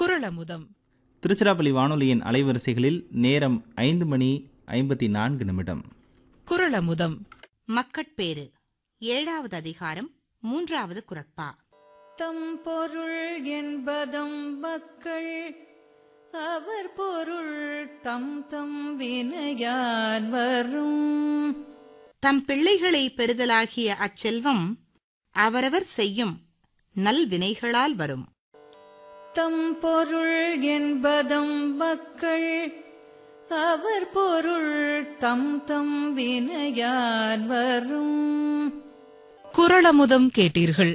குரலமுதம் திருச்சிராப்பள்ளி வானொலியின் அலைவரிசைகளில் நேரம் ஐந்து மணி ஐம்பத்தி நான்கு நிமிடம் குரலமுதம் மக்கட்பேறு ஏழாவது அதிகாரம் மூன்றாவது குரட்பா தம் பொருள் என்பதம் மக்கள் அவர் பொருள் தம் தம் வினையான் வரும் தம் பிள்ளைகளை பெறுதலாகிய அச்செல்வம் அவரவர் செய்யும் நல்வினைகளால் வரும் தம் பொருள் என்பதம் மக்கள் அவர் பொருள் தம் தம் வினையான் வரும் குரலமுதம் கேட்டீர்கள்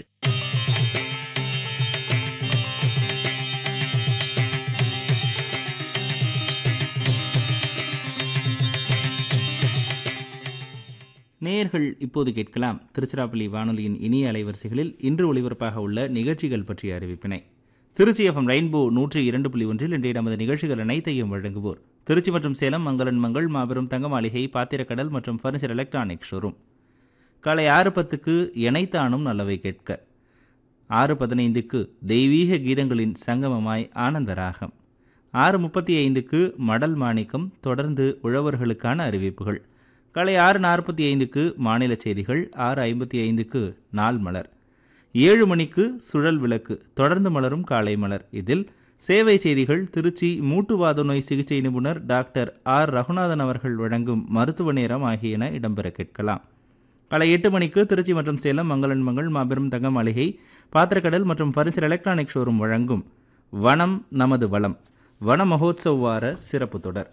நேயர்கள் இப்போது கேட்கலாம் திருச்சிராப்பள்ளி வானொலியின் இனிய அலைவரிசைகளில் இன்று ஒளிபரப்பாக உள்ள நிகழ்ச்சிகள் பற்றிய அறிவிப்பினை திருச்சி எஃப்எம் ரெயின்போ நூற்றி இரண்டு புள்ளி ஒன்றில் இன்றைய நமது நிகழ்ச்சிகள் அனைத்தையும் வழங்குவோர் திருச்சி மற்றும் சேலம் மங்களன் மங்கள் மாபெரும் தங்க மாளிகை பாத்திரக்கடல் மற்றும் ஃபர்னிச்சர் எலக்ட்ரானிக் ஷோரூம் காலை ஆறு பத்துக்கு இணைத்தானும் நல்லவை கேட்க ஆறு பதினைந்துக்கு தெய்வீக கீதங்களின் சங்கமமாய் ஆனந்த ராகம் ஆறு முப்பத்தி ஐந்துக்கு மடல் மாணிக்கம் தொடர்ந்து உழவர்களுக்கான அறிவிப்புகள் காலை ஆறு நாற்பத்தி ஐந்துக்கு மாநில செய்திகள் ஆறு ஐம்பத்தி ஐந்துக்கு நாள் மலர் ஏழு மணிக்கு சுழல் விளக்கு தொடர்ந்து மலரும் காலை மலர் இதில் சேவை செய்திகள் திருச்சி மூட்டுவாத நோய் சிகிச்சை நிபுணர் டாக்டர் ஆர் ரகுநாதன் அவர்கள் வழங்கும் மருத்துவ நேரம் ஆகியன இடம்பெற கேட்கலாம் காலை எட்டு மணிக்கு திருச்சி மற்றும் சேலம் மங்களன் மங்கள் மாபெரும் தங்க மாளிகை பாத்திரக்கடல் மற்றும் ஃபர்னிச்சர் எலக்ட்ரானிக் ஷோரூம் வழங்கும் வனம் நமது வளம் வன மகோத்சவ் வார சிறப்பு தொடர்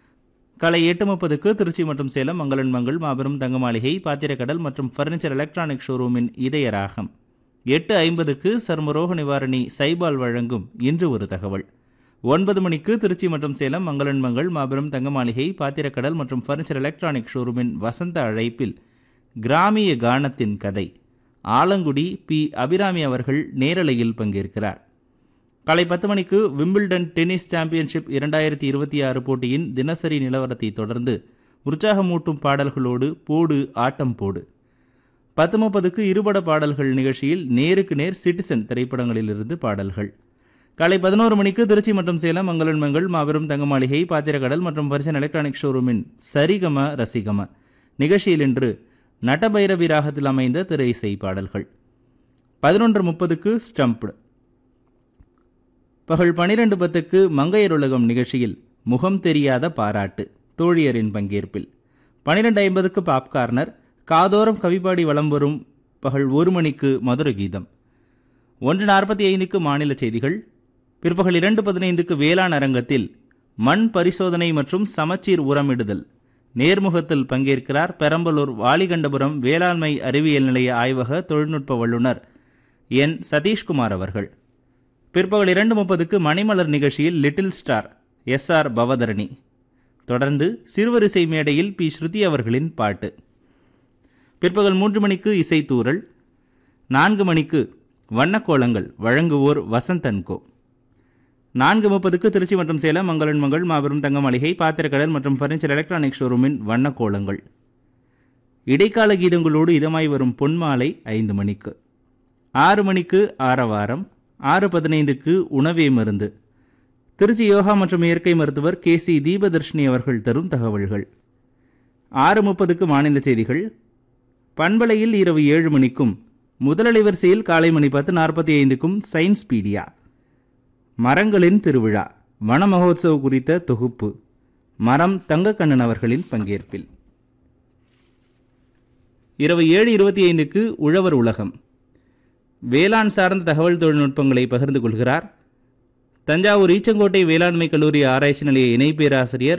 காலை எட்டு முப்பதுக்கு திருச்சி மற்றும் சேலம் மங்களன் மங்கள் மாபெரும் தங்க மாளிகை பாத்திரக்கடல் மற்றும் ஃபர்னிச்சர் எலக்ட்ரானிக் ஷோரூமின் இதய ராகம் எட்டு ஐம்பதுக்கு சர்மரோக நிவாரணி சைபால் வழங்கும் இன்று ஒரு தகவல் ஒன்பது மணிக்கு திருச்சி மற்றும் சேலம் மங்களன் மங்கள் மாபெரும் தங்க மாளிகை பாத்திரக்கடல் மற்றும் ஃபர்னிச்சர் எலக்ட்ரானிக் ஷோரூமின் வசந்த அழைப்பில் கிராமிய கானத்தின் கதை ஆலங்குடி பி அபிராமி அவர்கள் நேரலையில் பங்கேற்கிறார் காலை பத்து மணிக்கு விம்பிள்டன் டென்னிஸ் சாம்பியன்ஷிப் இரண்டாயிரத்தி இருபத்தி ஆறு போட்டியின் தினசரி நிலவரத்தை தொடர்ந்து உற்சாகமூட்டும் பாடல்களோடு போடு ஆட்டம் போடு பத்து முப்பதுக்கு இருபட பாடல்கள் நிகழ்ச்சியில் நேருக்கு நேர் சிட்டிசன் திரைப்படங்களிலிருந்து பாடல்கள் காலை பதினோரு மணிக்கு திருச்சி மற்றும் சேலம் மங்களன் மங்கள் மாபெரும் தங்க மாளிகை பாத்திரக்கடல் மற்றும் பரிசன் எலக்ட்ரானிக் ஷோரூமின் சரிகம ரசிகம நிகழ்ச்சியில் இன்று நட்டபைரவி ராகத்தில் அமைந்த திரை இசை பாடல்கள் பதினொன்று முப்பதுக்கு ஸ்டம்ப்டு பகல் பனிரெண்டு பத்துக்கு மங்கையர் உலகம் நிகழ்ச்சியில் முகம் தெரியாத பாராட்டு தோழியரின் பங்கேற்பில் பனிரெண்டு ஐம்பதுக்கு பாப்கார்னர் காதோரம் கவிபாடி வலம் வரும் பகல் ஒரு மணிக்கு மதுர கீதம் ஒன்று நாற்பத்தி ஐந்துக்கு மாநில செய்திகள் பிற்பகல் இரண்டு பதினைந்துக்கு வேளாண் அரங்கத்தில் மண் பரிசோதனை மற்றும் சமச்சீர் உரமிடுதல் நேர்முகத்தில் பங்கேற்கிறார் பெரம்பலூர் வாலிகண்டபுரம் வேளாண்மை அறிவியல் நிலைய ஆய்வக தொழில்நுட்ப வல்லுநர் என் சதீஷ்குமார் அவர்கள் பிற்பகல் இரண்டு முப்பதுக்கு மணிமலர் நிகழ்ச்சியில் little star S R Bhavatharini தொடர்ந்து சிறுவரிசை மேடையில் பி ஸ்ருதி அவர்களின் பாட்டு பிற்பகல் மூன்று மணிக்கு இசைத்தூரல் நான்கு மணிக்கு வண்ணக்கோலங்கள் வழங்குவோர் வசந்தன்கோ நான்கு முப்பதுக்கு திருச்சி மற்றும் சேலம் மங்களன் மங்கள் மாபெரும் தங்க மாளிகை பாத்திரக்கடல் மற்றும் ஃபர்னிச்சர் எலக்ட்ரானிக் ஷோரூமின் வண்ணக்கோலங்கள் இடைக்கால கீதங்களோடு இதமாய் வரும் பொன்மாலை ஐந்து மணிக்கு ஆறு மணிக்கு ஆரவாரம் ஆறு பதினைந்துக்கு உணவே மருந்து திருச்சி யோகா மற்றும் இயற்கை மருத்துவர் கே சி தீபதர்ஷினி அவர்கள் தரும் தகவல்கள் ஆறு முப்பதுக்கு மாநில செய்திகள் பண்பலையில் இரவு ஏழு மணிக்கும் முதலலை வரிசையில் காலை மணி பத்து நாற்பத்தி ஐந்துக்கும் சயின்ஸ் பீடியா மரங்களின் திருவிழா வன மகோத்சவ் குறித்த தொகுப்பு மரம் தங்கக்கண்ணன் அவர்களின் பங்கேற்பில் இரவு ஏழு இருபத்தி ஐந்துக்கு உழவர் உலகம் வேளாண் சார்ந்த தகவல் தொழில்நுட்பங்களை பகிர்ந்து கொள்கிறார் தஞ்சாவூர் ஈச்சங்கோட்டை வேளாண்மை கல்லூரி ஆராய்ச்சி நிலைய இணை பேராசிரியர்